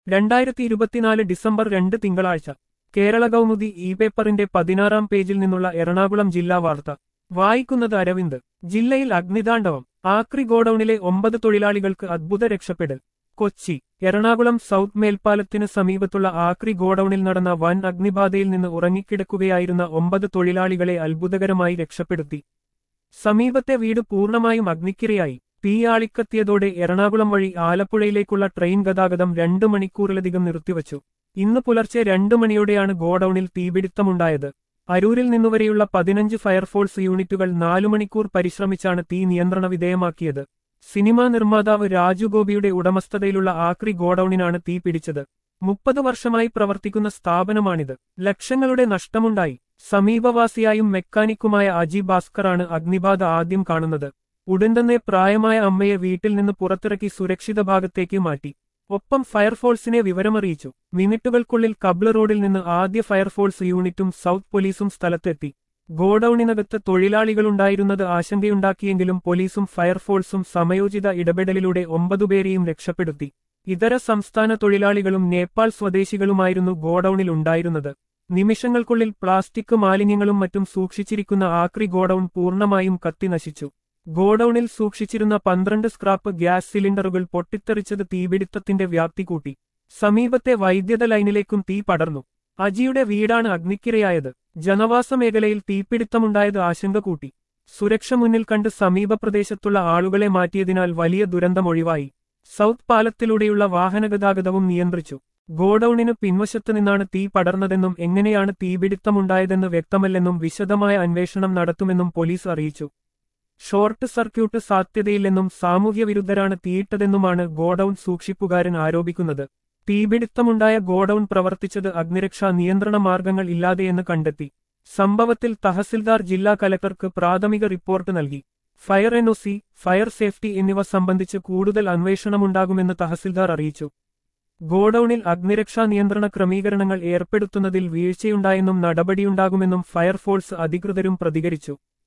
രണ്ടായിരത്തി ഇരുപത്തിനാല് ഡിസംബർ രണ്ട് തിങ്കളാഴ്ച കേരള കൗമുദി ഇ പേപ്പറിന്റെ പതിനാറാം പേജിൽ നിന്നുള്ള എറണാകുളം ജില്ലാ വാർത്ത വായിക്കുന്നത് അരവിന്ദ് ജില്ലയിൽ അഗ്നിതാണ്ഡവം ആക്രി ഗോഡൌണിലെ ഒമ്പത് തൊഴിലാളികൾക്ക് അദ്ഭുത രക്ഷപ്പെടൽ കൊച്ചി എറണാകുളം സൗത്ത് മേൽപ്പാലത്തിന് സമീപത്തുള്ള ആക്രി ഗോഡൌണിൽ നടന്ന വൻ അഗ്നിബാധയിൽ നിന്ന് ഉറങ്ങിക്കിടക്കുകയായിരുന്ന ഒമ്പത് തൊഴിലാളികളെ അത്ഭുതകരമായി രക്ഷപ്പെടുത്തി സമീപത്തെ വീട് പൂർണ്ണമായും അഗ്നിക്കിരയായി തീയാളിക്കത്തിയതോടെ എറണാകുളം വഴി ആലപ്പുഴയിലേക്കുള്ള ട്രെയിൻ ഗതാഗതം രണ്ടു മണിക്കൂറിലധികം നിർത്തിവച്ചു ഇന്ന് പുലർച്ചെ രണ്ടു മണിയോടെയാണ് ഗോഡൌണിൽ തീപിടുത്തമുണ്ടായത് അരൂരിൽ നിന്നുവരെയുള്ള പതിനഞ്ച് ഫയർഫോഴ്സ് യൂണിറ്റുകൾ നാലു മണിക്കൂർ പരിശ്രമിച്ചാണ് തീ നിയന്ത്രണ വിധേയമാക്കിയത് സിനിമാ നിർമ്മാതാവ് രാജു ഗോപിയുടെ ഉടമസ്ഥതയിലുള്ള ആക്രി ഗോഡൌണിനാണ് തീ പിടിച്ചത് മുപ്പത് വർഷമായി പ്രവർത്തിക്കുന്ന സ്ഥാപനമാണിത് ലക്ഷങ്ങളുടെ നഷ്ടമുണ്ടായി സമീപവാസിയായും മെക്കാനിക്കുമായ അജി ഭാസ്കറാണ് അഗ്നിബാധ ആദ്യം കാണുന്നത് ഉടൻ തന്നെ പ്രായമായ അമ്മയെ വീട്ടിൽ നിന്ന് പുറത്തിറക്കി സുരക്ഷിത ഭാഗത്തേക്ക് മാറ്റി ഒപ്പം ഫയർഫോഴ്സിനെ വിവരമറിയിച്ചു മിനിറ്റുകൾക്കുള്ളിൽ കബ്ല റോഡിൽ നിന്ന് ആദ്യ ഫയർഫോഴ്സ് യൂണിറ്റും സൗത്ത് പോലീസും സ്ഥലത്തെത്തി ഗോഡൌണിനകത്ത് തൊഴിലാളികളുണ്ടായിരുന്നത് ആശങ്കയുണ്ടാക്കിയെങ്കിലും പോലീസും ഫയർഫോഴ്സും സമയോചിത ഇടപെടലിലൂടെ ഒമ്പതുപേരെയും രക്ഷപ്പെടുത്തി ഇതര സംസ്ഥാന തൊഴിലാളികളും നേപ്പാൾ സ്വദേശികളുമായിരുന്നു ഗോഡൌണിൽ ഉണ്ടായിരുന്നത് നിമിഷങ്ങൾക്കുള്ളിൽ പ്ലാസ്റ്റിക് മാലിന്യങ്ങളും മറ്റും സൂക്ഷിച്ചിരിക്കുന്ന ആക്രി ഗോഡൌൺ പൂർണ്ണമായും കത്തിനശിച്ചു ഗോഡൌണിൽ സൂക്ഷിച്ചിരുന്ന പന്ത്രണ്ട് സ്ക്രാപ്പ് ഗ്യാസ് സിലിണ്ടറുകൾ പൊട്ടിത്തെറിച്ചത് തീപിടുത്തത്തിന്റെ വ്യാപ്തി കൂട്ടി സമീപത്തെ വൈദ്യുത ലൈനിലേക്കും തീ പടർന്നു അജിയുടെ വീടാണ് അഗ്നിക്കിരയായത് ജനവാസ മേഖലയിൽ തീപിടുത്തമുണ്ടായത് ആശങ്ക കൂട്ടി സുരക്ഷ മുന്നിൽ കണ്ട് സമീപ പ്രദേശത്തുള്ള ആളുകളെ മാറ്റിയതിനാൽ വലിയ ദുരന്തമൊഴിവായി സൗത്ത് പാലത്തിലൂടെയുള്ള വാഹനഗതാഗതവും നിയന്ത്രിച്ചു ഗോഡൌണിന് പിൻവശത്ത് നിന്നാണ് തീ പടർന്നതെന്നും എങ്ങനെയാണ് തീപിടുത്തമുണ്ടായതെന്ന് വ്യക്തമല്ലെന്നും വിശദമായ അന്വേഷണം നടത്തുമെന്നും പോലീസ് അറിയിച്ചു ഷോർട്ട് സർക്യൂട്ട് സാധ്യതയില്ലെന്നും സാമൂഹ്യവിരുദ്ധരാണ് തീയിട്ടതെന്നുമാണ് ഗോഡൌൺ സൂക്ഷിപ്പുകാരൻ ആരോപിക്കുന്നത് തീപിടുത്തമുണ്ടായ ഗോഡൌൺ പ്രവർത്തിച്ചത് അഗ്നിരക്ഷാ നിയന്ത്രണ മാർഗങ്ങൾ ഇല്ലാതെയെന്ന് കണ്ടെത്തി സംഭവത്തിൽ തഹസിൽദാർ ജില്ലാ കലക്ടർക്ക് പ്രാഥമിക റിപ്പോർട്ട് നൽകി ഫയർ എൻഒസി ഫയർ സേഫ്റ്റി എന്നിവ സംബന്ധിച്ച് കൂടുതൽ അന്വേഷണമുണ്ടാകുമെന്ന് തഹസിൽദാർ അറിയിച്ചു ഗോഡൌണിൽ അഗ്നിരക്ഷാ നിയന്ത്രണ ക്രമീകരണങ്ങൾ ഏർപ്പെടുത്തുന്നതിൽ വീഴ്ചയുണ്ടായെന്നും നടപടിയുണ്ടാകുമെന്നും ഫയർഫോഴ്സ് അധികൃതരും പ്രതികരിച്ചു